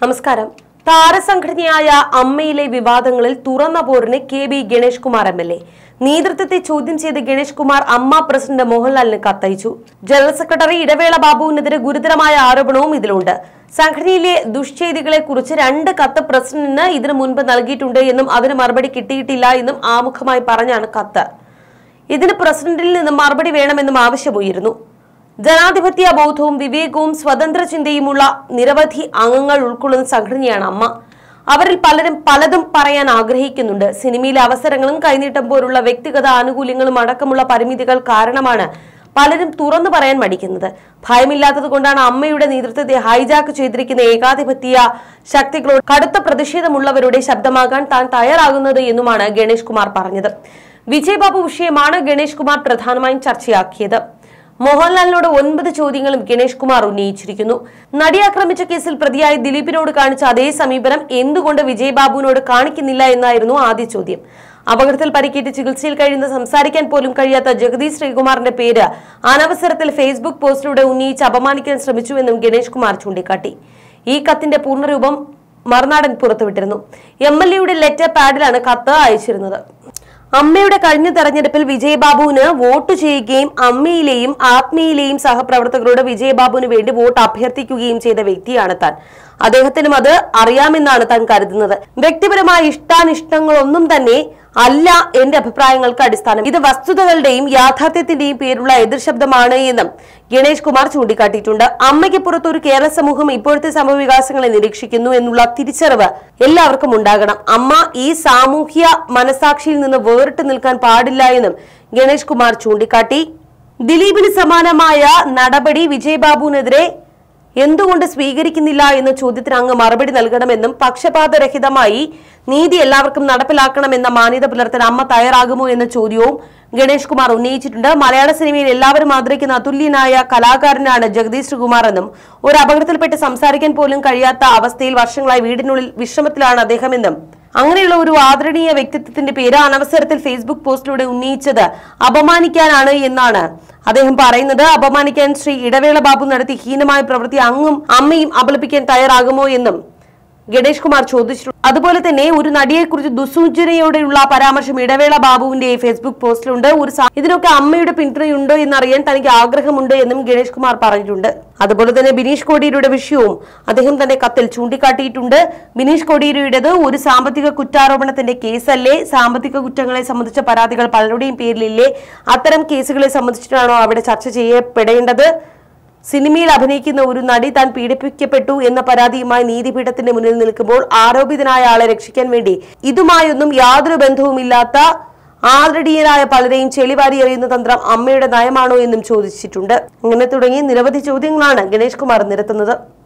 നമസ്കാരം താരസംഘടനയായ അമ്മയിലെ വിവാദങ്ങളിൽ തുറന്ന പോരിന് K B Ganesh Kumar M L A നേതൃത്വത്തെ ചോദ്യം ചെയ്ത് ഗണേഷ് കുമാർ അമ്മ പ്രസിഡന്റ് മോഹൻലാലിന് കത്തയച്ചു ജനറൽ സെക്രട്ടറി ഇടവേള ബാബുവിനെതിരെ ഗുരുതരമായ ആരോപണവും ഇതിലുണ്ട് സംഘടനയിലെ ദുഷ്ചെയ്തികളെ കുറിച്ച് രണ്ട് കത്ത് പ്രസിഡന്റിന് ഇതിനു മുൻപ് നൽകിയിട്ടുണ്ട് എന്നും അതിന് മറുപടി കിട്ടിയിട്ടില്ല എന്നും ആമുഖമായി പറഞ്ഞാണ് കത്ത് ഇതിന് പ്രസിഡന്റിൽ നിന്ന് മറുപടി വേണമെന്നും ആവശ്യമുയരുന്നു ജനാധിപത്യ ബോധവും വിവേകവും സ്വതന്ത്ര ചിന്തയുമുള്ള നിരവധി അംഗങ്ങൾ ഉൾക്കൊള്ളുന്ന സംഘടനയാണ് അമ്മ അവരിൽ പലരും പലതും പറയാൻ ആഗ്രഹിക്കുന്നുണ്ട് സിനിമയിലെ അവസരങ്ങളും കൈനീട്ടം പോലുള്ള വ്യക്തിഗത ആനുകൂല്യങ്ങളും അടക്കമുള്ള പരിമിതികൾ കാരണമാണ് പലരും തുറന്നു പറയാൻ മടിക്കുന്നത് ഭയമില്ലാത്തത് കൊണ്ടാണ് അമ്മയുടെ നേതൃത്വത്തെ ഹൈജാക്ക് ചെയ്തിരിക്കുന്ന ഏകാധിപത്യ ശക്തികളോട് കടുത്ത പ്രതിഷേധമുള്ളവരുടെ ശബ്ദമാകാൻ താൻ തയ്യാറാകുന്നത് എന്നുമാണ് ഗണേഷ് കുമാർ പറഞ്ഞത് വിജയബാബു വിഷയമാണ് ഗണേഷ് കുമാർ പ്രധാനമായും ചർച്ചയാക്കിയത് മോഹൻലാലിനോട് ഒൻപത് ചോദ്യങ്ങളും ഗണേഷ് കുമാർ ഉന്നയിച്ചിരിക്കുന്നു നടി ആക്രമിച്ച കേസിൽ പ്രതിയായ ദിലീപിനോട് കാണിച്ച അതേ സമീപനം എന്തുകൊണ്ട് വിജയബാബുവിനോട് കാണിക്കുന്നില്ല എന്നായിരുന്നു ആദ്യ ചോദ്യം അപകടത്തിൽ പരിക്കേറ്റ് ചികിത്സയിൽ കഴിയുന്ന സംസാരിക്കാൻ പോലും കഴിയാത്ത ജഗദീഷ് ശ്രീകുമാറിന്റെ പേര് അനവസരത്തിൽ ഫേസ്ബുക്ക് പോസ്റ്റിലൂടെ ഉന്നയിച്ച് അപമാനിക്കാൻ ശ്രമിച്ചുവെന്നും ഗണേഷ് കുമാർ ചൂണ്ടിക്കാട്ടി ഈ കത്തിന്റെ പൂർണ്ണരൂപം മറുനാടൻ പുറത്തുവിട്ടിരുന്നു എം എൽ എയുടെ ലെറ്റർ പാഡിലാണ് കത്ത് അയച്ചിരുന്നത് അമ്മയുടെ കഴിഞ്ഞ തെരഞ്ഞെടുപ്പിൽ വിജയബാബുവിന് വോട്ട് ചെയ്യുകയും അമ്മയിലെയും ആത്മീയിലെയും സഹപ്രവർത്തകരോട് വിജയബാബുവിന് വേണ്ടി വോട്ട് അഭ്യർത്ഥിക്കുകയും ചെയ്ത വ്യക്തിയാണ് താൻ അദ്ദേഹത്തിനും അത് അറിയാമെന്നാണ് താൻ കരുതുന്നത് വ്യക്തിപരമായ ഇഷ്ടാനിഷ്ടങ്ങളൊന്നും തന്നെ അല്ല എന്റെ അഭിപ്രായങ്ങൾക്ക് അടിസ്ഥാനം ഇത് വസ്തുതകളുടെയും യാഥാർത്ഥ്യത്തിന്റെയും പേരുള്ള എതിർശബ്ദമാണ് എന്നും ഗണേഷ് കുമാർ ചൂണ്ടിക്കാട്ടിയിട്ടുണ്ട് അമ്മയ്ക്ക് പുറത്ത് ഒരു കേരള സമൂഹം ഇപ്പോഴത്തെ സംഭവ വികാസങ്ങളെ നിരീക്ഷിക്കുന്നു എന്നുള്ള തിരിച്ചറിവ് എല്ലാവർക്കും ഉണ്ടാകണം അമ്മ ഈ സാമൂഹ്യ മനസാക്ഷിയിൽ നിന്ന് വേറിട്ട് നിൽക്കാൻ പാടില്ല എന്നും ഗണേഷ് കുമാർ ചൂണ്ടിക്കാട്ടി ദിലീപിന് സമാനമായ നടപടി വിജയബാബുവിനെതിരെ എന്തുകൊണ്ട് സ്വീകരിക്കുന്നില്ല എന്ന ചോദ്യത്തിന് അങ്ങ് മറുപടി നൽകണമെന്നും പക്ഷപാതരഹിതമായി നീതി എല്ലാവർക്കും നടപ്പിലാക്കണമെന്ന മാന്യത പുലർത്താൻ അമ്മ തയ്യാറാകുമോ എന്ന ചോദ്യവും ഗണേഷ് കുമാർ ഉന്നയിച്ചിട്ടുണ്ട് മലയാള സിനിമയിൽ എല്ലാവരും ആദരിക്കുന്ന അതുല്യനായ കലാകാരനാണ് ജഗദീഷ് ശ്രീകുമാർ എന്നും ഒരു അപകടത്തിൽപ്പെട്ട് സംസാരിക്കാൻ പോലും കഴിയാത്ത അവസ്ഥയിൽ വർഷങ്ങളായി വീടിനുള്ളിൽ വിശ്രമത്തിലാണ് അദ്ദേഹമെന്നും അങ്ങനെയുള്ള ഒരു ആദരണീയ വ്യക്തിത്വത്തിന്റെ പേര് അനവസരത്തിൽ ഫേസ്ബുക്ക് പോസ്റ്റിലൂടെ ഉന്നയിച്ചത് അപമാനിക്കാനാണ് എന്നാണ് അദ്ദേഹം പറയുന്നത് അപമാനിക്കാൻ ശ്രീ ഇടവേള ബാബു നടത്തിയ ഹീനമായ പ്രവൃത്തി അങ്ങും അമ്മയും അപലപിക്കാൻ തയ്യാറാകുമോ എന്നും ഗണേഷ് കുമാർ ചോദിച്ചു അതുപോലെ തന്നെ ഒരു നടിയെക്കുറിച്ച് ദുസൂചനയോടെയുള്ള പരാമർശം ഇടവേള ബാബുവിന്റെ ഫേസ്ബുക്ക് പോസ്റ്റിലുണ്ട് ഒരു സാ- ഇതിനൊക്കെ അമ്മയുടെ പിന്തുണയുണ്ടോ എന്നറിയാൻ തനിക്ക് ആഗ്രഹമുണ്ട് എന്നും ഗണേഷ് കുമാർ പറഞ്ഞിട്ടുണ്ട് അതുപോലെ തന്നെ ബിനീഷ് കോടിയേരിയുടെ വിഷയവും അദ്ദേഹം തന്റെ കത്തിൽ ചൂണ്ടിക്കാട്ടിയിട്ടുണ്ട് ബിനീഷ് കോടിയേരിയുടേത് ഒരു സാമ്പത്തിക കുറ്റാരോപണത്തിന്റെ കേസല്ലേ സാമ്പത്തിക കുറ്റങ്ങളെ സംബന്ധിച്ച പരാതികൾ പലരുടെയും പേരിലില്ലേ അത്തരം കേസുകളെ സംബന്ധിച്ചിട്ടാണോ അവിടെ ചർച്ച ചെയ്യപ്പെടേണ്ടത് സിനിമയിൽ അഭിനയിക്കുന്ന ഒരു നടി താൻ പീഡിപ്പിക്കപ്പെട്ടു എന്ന പരാതിയുമായി നീതിപീഠത്തിന്റെ മുന്നിൽ നിൽക്കുമ്പോൾ ആരോപിതനായ ആളെ രക്ഷിക്കാൻ വേണ്ടി ഇതുമായൊന്നും യാതൊരു ബന്ധവുമില്ലാത്ത ആൾറെഡിയരായ പലരെയും ചെളിവാരി എറിയുന്ന തന്ത്രം അമ്മയുടെ നയമാണോ എന്നും ചോദിച്ചിട്ടുണ്ട് അങ്ങനെ തുടങ്ങി നിരവധി ചോദ്യങ്ങളാണ് ഗണേഷ് കുമാർ നിരത്തുന്നത്